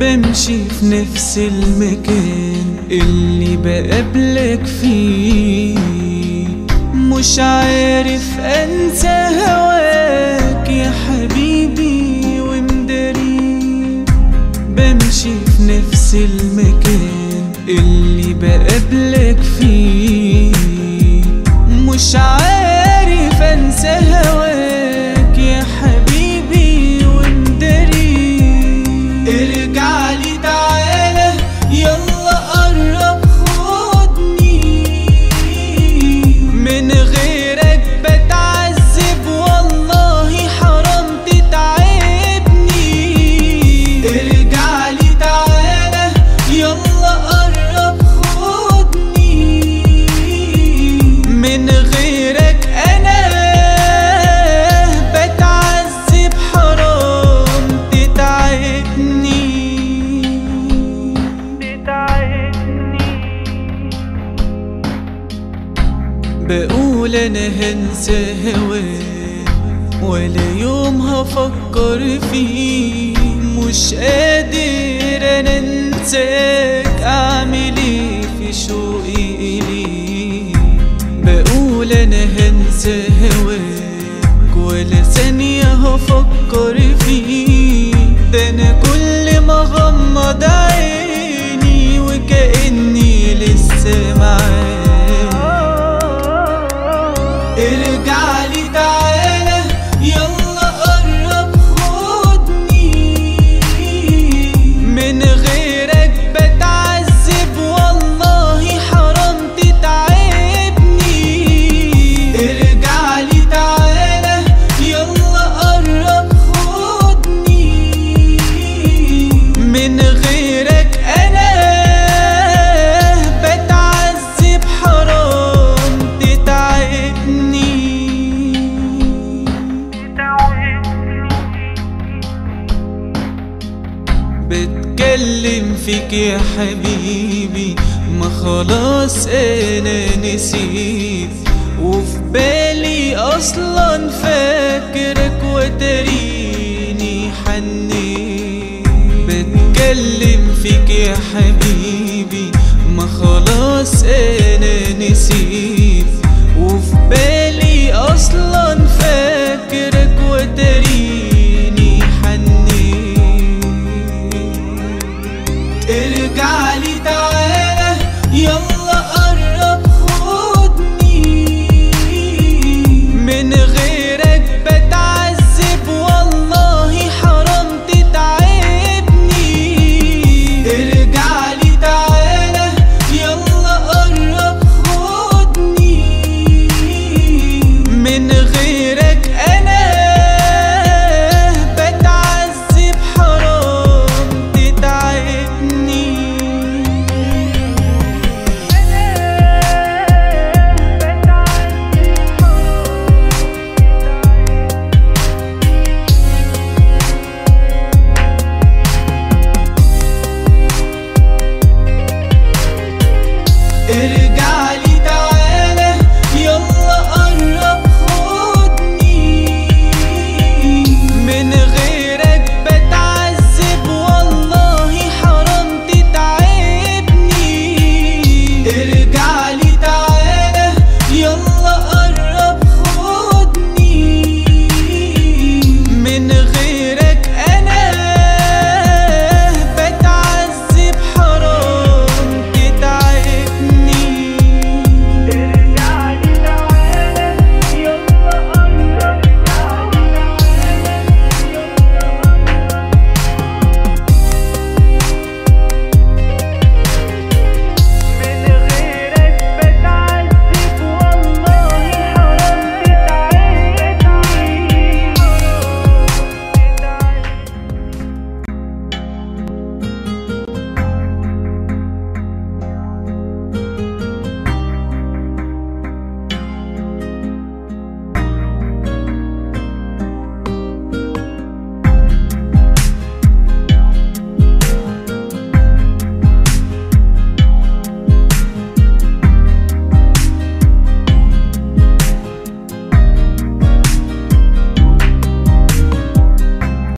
بمشي في نفس المكان اللي بقابلك فيه مش عارف انسى هواك يا حبيبي ومداري بمشي في نفس المكان اللي بقابلك فيه مش عارف انسى هواك يا حبيبي ومداري ارجع لي تعالى يلا قرب خدني من غيرك بتعذب والله حرام تتعبني ارجع لي تعالى يلا قرب خدني من غيرك انا بتعذب حرام تتعبني بقول انا هنسى هواك ولا يوم هفكر فيه مش قادر انا انساك اعمل ايه في شوقي اليك بقول انا هنسى هواك ولا ثانية هفكر فيه ده انا كل ما غمض عيني وكأني لسه معاك ارجع لي تعالى يلا قرب خدني من غيرك بتعذب والله حرام تتعبني ارجع لي تعالى يلا قرب خدني من غيرك انا بتعذب حرام تتعبني بتكلم فيك يا حبيبي ما خلاص انا نسيت وفي بالي اصلا فاكرك وتريني حنيت بتكلم فيك يا حبيبي ما خلاص انا نسيت وفي بالي اصلا فاكرك وتريني حنيت ارجع